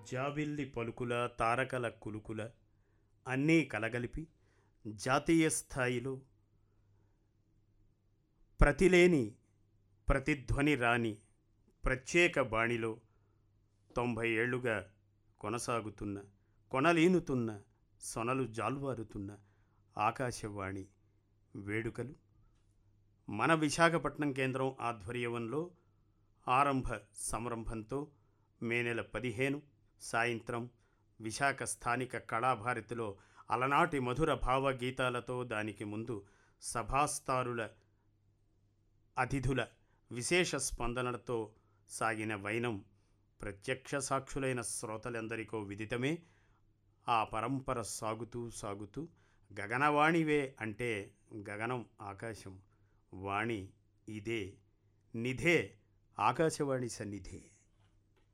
జాబిల్లి పలుకుల తారకల కులుకుల అన్నీ కలగలిపి జాతీయ స్థాయిలో ప్రతిలేని ప్రతిధ్వని రాని ప్రత్యేక బాణిలో తొంభై ఏళ్లుగా కొనసాగుతున్న కొనలీనుతున్న సొనలు జాల్వారుతున్న ఆకాశవాణి వేడుకలు మన విశాఖపట్నం కేంద్రం ఆధ్వర్యంలో ఆరంభ సంరంభంతో మే నెల పదిహేను సాయంత్రం విశాఖ స్థానిక కళాభారతిలో అలనాటి మధుర భావగీతాలతో దానికి ముందు సభాస్తారుల అతిథుల విశేష స్పందనలతో సాగిన వైనం ప్రత్యక్ష సాక్షులైన శ్రోతలందరికో విదితమే ఆ పరంపర సాగుతూ సాగుతూ గగనవాణివే అంటే గగనం ఆకాశం వాణి ఇదే నిధే ఆకాశవాణి సన్నిధే